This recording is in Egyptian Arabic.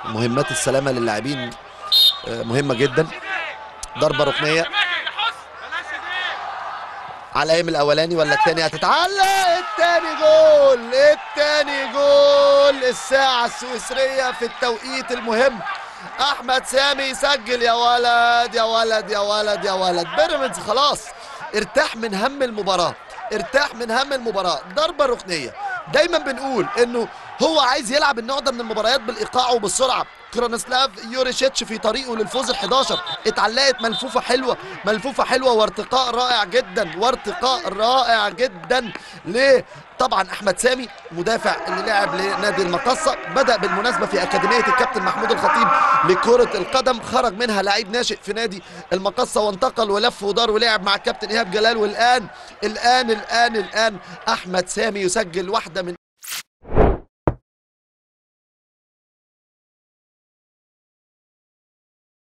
مهمات السلامه للاعبين آه، مهمه جدا ضربه ركنيه على ايام الاولاني ولا الثاني هتتعلق الثاني جول الثاني جول الساعه السويسريه في التوقيت المهم احمد سامي يسجل يا ولد يا ولد يا ولد يا ولد بيراميدز خلاص ارتاح من هم المباراه ارتاح من هم المباراه ضربه ركنيه دايما بنقول انه هو عايز يلعب النوع ده من المباريات بالايقاع وبالسرعه كرونسلاف يوريشيتش في طريقه للفوز ال11 اتعلقت ملفوفه حلوه ملفوفه حلوه وارتقاء رائع جدا وارتقاء رائع جدا ليه طبعا احمد سامي مدافع اللي لعب لنادي المقصه بدا بالمناسبه في اكاديميه الكابتن محمود الخطيب لكره القدم خرج منها لعيب ناشئ في نادي المقصه وانتقل ولف ودار ولعب مع الكابتن ايهاب جلال والان الان الان الان احمد سامي يسجل واحده من